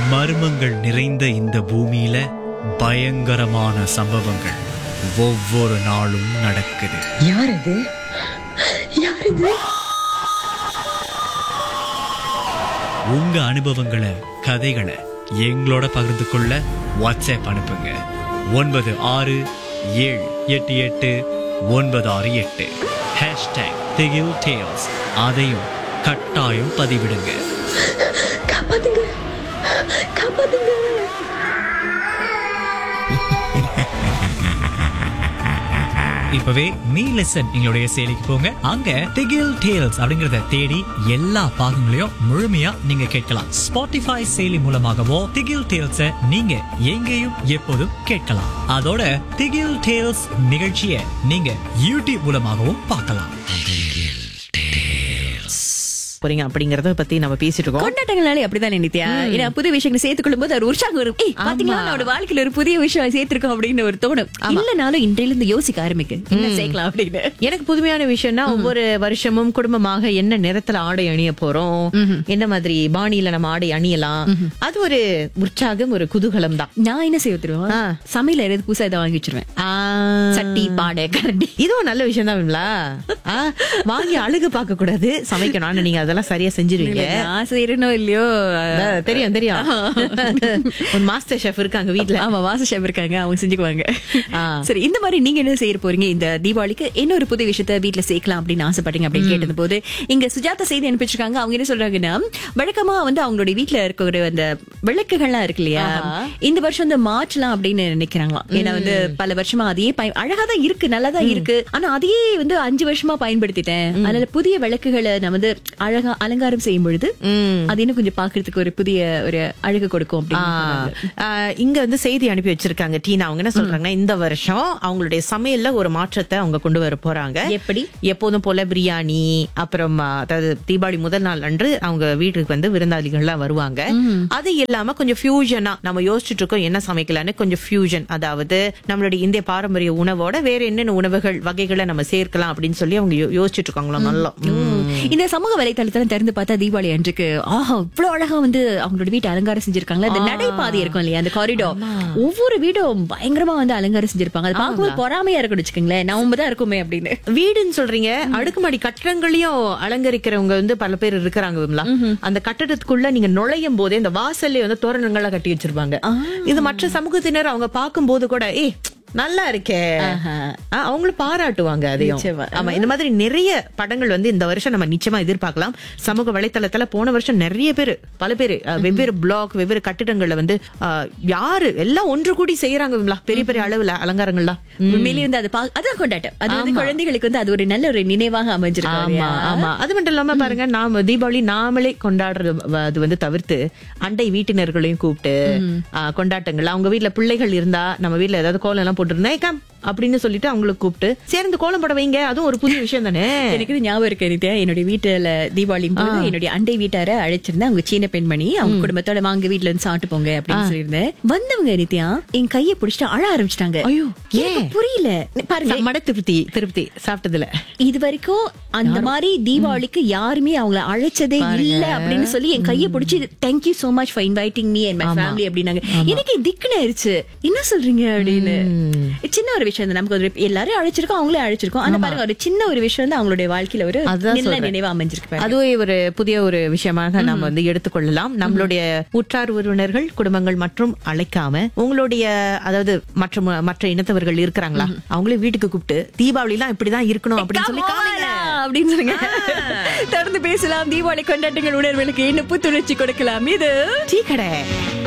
மர்மங்கள் நிறைந்த இந்த பூமியில பயங்கரமான சம்பவங்கள் ஒவ்வொரு நாளும் நடக்குது யார் அது யார் இது உங்க அனுபவங்களை கதைகளை எங்களோட பகிர்ந்து கொள்ள வாட்ஸ்அப் அனுப்புங்க ஒன்பது ஆறு ஏழு எட்டு எட்டு ஒன்பது ஆறு எட்டு ஹேஷ்டேக் திகில் டேல்ஸ் அதையும் கட்டாயம் பதிவிடுங்க காப்பாத்துங்க காப்பாத்துங்க இப்பவே மீ லெசன் எங்களுடைய செயலிக்கு போங்க அங்க திகில் டேல்ஸ் அப்படிங்கறத தேடி எல்லா பாகங்களையும் முழுமையா நீங்க கேட்கலாம் ஸ்பாட்டிஃபை செயலி மூலமாகவோ திகில் டேல்ஸ நீங்க எங்கேயும் எப்போதும் கேட்கலாம் அதோட திகில் டேல்ஸ் நிகழ்ச்சியை நீங்க யூடியூப் மூலமாகவும் பார்க்கலாம் போறீங்க அப்படிங்கறத பத்தி நம்ம பேசிட்டு இருக்கோம் கொண்டாட்டங்கள்னாலே அப்படிதான் நினைத்தியா ஏன்னா புது விஷயங்களை சேர்த்துக்கொள்ளும் போது ஒரு உற்சாகம் வரும் ஏய் பாத்தீங்களா நம்மளோட வாழ்க்கையில ஒரு புதிய விஷயம் சேர்த்திருக்கோம் அப்படின்னு ஒரு தோணும் இல்லனாலும் இன்றையில இருந்து யோசிக்க ஆரம்பிக்கு என்ன சேர்க்கலாம் அப்படின்னு எனக்கு புதுமையான விஷயம்னா ஒவ்வொரு வருஷமும் குடும்பமாக என்ன நிறத்துல ஆடை அணிய போறோம் என்ன மாதிரி பாணியில நம்ம ஆடை அணியலாம் அது ஒரு உற்சாகம் ஒரு குதூகலம் தான் நான் என்ன செய்ய தெரியுமா ஆ. சமையல எதாவது புதுசா இதை வாங்கி வச்சிருவேன் சட்டி பாடை கரண்டி இதுவும் நல்ல விஷயம் தான் விமலா ஆ, வாங்கி அழுகு பார்க்க கூடாது சமைக்கணும் ஆனா நீங்க அதெல்லாம் சரியா செஞ்சிருவீங்க நான் செய்யறனோ இல்லையோ அஹ், தெரியும் தெரியும் ஒரு மாஸ்டர் ஷெஃப் இருக்காங்க வீட்ல ஆமா வாச ஷெஃப் இருக்காங்க அவங்க செஞ்சுக்குவாங்க ஆ. சரி இந்த மாதிரி நீங்க என்ன செய்ய போறீங்க இந்த தீபாவளிக்கு என்ன ஒரு புது விஷயத்த வீட்ல சேர்க்கலாம் அப்படின்னு ஆசைப்பட்டீங்க அப்படின்னு கேட்டது போது இங்க சுஜாதா செய்தி அனுப்பிச்சிருக்காங்க அவங்க என்ன சொல்றாங்கன்னா வழக்கமா வந்து அவங்களுடைய வீட்ல இருக்கிற அந்த விளக்குகள்லாம் இருக்கு இல்லையா இந்த வருஷம் வந்து மாற்றலாம் அப்படின்னு நினைக்கிறாங்களாம் ஏன்னா வந்து பல வருஷமா அதையே பயன் அழகா தான் இருக்கு நல்லா தான் இருக்கு ஆனா அதையே வந்து அஞ்சு வருஷமா பயன்படுத்திட்டேன் அதனால புதிய விளக்குகளை நான் வந்து அழகா அலங்காரம் செய்யும் பொழுது அது இன்னும் கொஞ்சம் பாக்குறதுக்கு ஒரு புதிய ஒரு அழகு கொடுக்கும் ஆ, அப்படின்னு ஆ, இங்க வந்து செய்தி அனுப்பி வச்சிருக்காங்க டீனா அவங்க என்ன சொல்றாங்கன்னா இந்த வருஷம் அவங்களுடைய சமையல்ல ஒரு மாற்றத்தை அவங்க கொண்டு வர போறாங்க எப்படி? எப்போதும் போல பிரியாணி அப்புறம் ஆ, அதாவது தீபாவளி முதல் நாள் அன்று அவங்க வீட்டுக்கு வந்து விருந்தாளிகள்லாம் வருவாங்க அது இல்லாம கொஞ்சம் ஃபியூஷனா நம்ம யோசிச்சுட்டு இருக்கோம் என்ன சமைக்கலாம்னு கொஞ்சம் ஃபியூஷன் அதாவது நம்மளுடைய இந்திய பாரம்பரிய உணவோட வேற என்னென்ன உணவுகள் வகைகளை நம்ம சேர்க்கலாம் அப்படின்னு சொல்லி அவங்க யோ- யோசிச்சுட்டு இருக்காங்களா நல்லா ம். இந்த சமூக வலைத்தளத்துல திறந்து பார்த்தா தீபாவளி அன்றைக்கு ஆஹா இவ்வளவு அழகா வந்து அவங்களோட வீட்டு அலங்காரம் செஞ்சிருக்காங்களா அந்த நடைபாதை இருக்கும் இல்லையா அந்த காரிடோர் ஒவ்வொரு வீடும் பயங்கரமா வந்து அலங்காரம் செஞ்சிருப்பாங்க அது பார்க்கும்போது பொறாமையா இருக்கும்னு வச்சுக்கோங்களேன் நம்ம தான் இருக்குமே அப்படின்னு வீடுன்னு சொல்றீங்க அடுக்குமாடி கட்டடங்களையும் அலங்கரிக்கிறவங்க வந்து பல பேர் இருக்கிறாங்க விமலா அந்த கட்டடத்துக்குள்ள நீங்க நுழையும் போதே இந்த வாசல்ல வந்து தோரணங்கள்லாம் கட்டி வச்சிருப்பாங்க இது மற்ற சமூகத்தினர் அவங்க பார்க்கும்போது கூட ஏய் நல்லா இருக்கே ஆ, அவங்களும் பாராட்டுவாங்க அதையும் நிச்சயமா. ஆமா இந்த மாதிரி நிறைய படங்கள் வந்து இந்த வருஷம் நம்ம நிச்சயமா எதிர்பார்க்கலாம் சமூக வலைத்தளத்துல போன வருஷம் நிறைய பேர் பல பேர் வெவ்வேறு பிளாக் வெவ்வேறு கட்டிடங்கள்ல வந்து ஆ, யாரு எல்லாம் ஒன்று கூடி செய்யறாங்க விமலா பெரிய பெரிய அளவுல அலங்காரங்கள்லாம் உண்மையிலேயே வந்து அது பா- அதான் கொண்டாட்டம் அது வந்து குழந்தைகளுக்கு வந்து அது ஒரு நல்ல ஒரு நினைவாக அமைஞ்சிருக்கு ஆமா ஆமா அது மட்டும் இல்லாம பாருங்க நாம தீபாவளி நாமளே கொண்டாடுறது வ- அது வந்து தவிர்த்து அண்டை வீட்டினர்களையும் கூப்பிட்டு ஆ, கொண்டாட்டங்கள் அவங்க வீட்ல பிள்ளைகள் இருந்தா நம்ம வீட்ல ஏதாவது கோலம் எல்லாம் போட்டுருந்தா "ஏய், கம் அப்படின்னு சொல்லிட்டு அவங்களுக்கு கூப்பிட்டு சேர்ந்து கோலம் போட வைங்க அதுவும் ஒரு புதிய விஷயம் தானே எனக்கு இது ஞாபகம் இருக்கு நித்யா என்னுடைய வீட்டுல தீபாவளி போது என்னுடைய அண்டை வீட்டார அழைச்சிருந்தேன் அவங்க சீன பெண்மணி அவங்க குடும்பத்தோட வாங்க வீட்டுல இருந்து சாப்பிட்டு போங்க அப்படின்னு சொல்லியிருந்தேன் வந்தவங்க நித்யா என் கையை பிடிச்சிட்டு அழ ஆரம்பிச்சிட்டாங்க ஐயோ, எனக்கு புரியல பாருங்க மட திருப்தி திருப்தி சாப்பிட்டதுல இது வரைக்கும் அந்த மாதிரி தீபாவளிக்கு யாருமே அவங்கள அழைச்சதே இல்ல அப்படின்னு சொல்லி என் கையை பிடிச்சி thank you so much for inviting me and my family அப்படின்னாங்க எனக்கு திக்குன்னு ஆயிருச்சு என்ன சொல்றீங்க அப்படின்னு சின்ன ஒரு விஷயம் தான் நமக்கு ஒரு எல்லாரும் அழைச்சிருக்கோம் அவங்களே அழைச்சிருக்கோம் ஆனா பாருங்க ஒரு சின்ன ஒரு விஷயம் தான் அவங்களுடைய வாழ்க்கையில ஒரு அதுதான் நல்ல சொல்றேன். நினைவா அமைஞ்சிருக்கு பாருங்க. அதுவே ஒரு புதிய ஒரு விஷயமாக நாம வந்து எடுத்துக்கொள்ளலாம் நம்மளுடைய உற்றார் உறவினர்கள் குடும்பங்கள் மற்றும் அழைக்காம உங்களுடைய அதாவது மற்ற ம- மற்ற இனத்தவர்கள் இருக்கிறாங்களா அவங்களே வீட்டுக்கு கூப்பிட்டு தீபாவளி எல்லாம் இப்படிதான் இருக்கணும் அப்படின்னு சொல்லி காணுங்க அப்படின்னு சொல்லுங்க தொடர்ந்து பேசலாம் தீபாவளி கொண்டாட்டங்கள் உணர்வுகளுக்கு என்ன புத்துணர்ச்சி கொடுக்கலாம் இது டீ கடை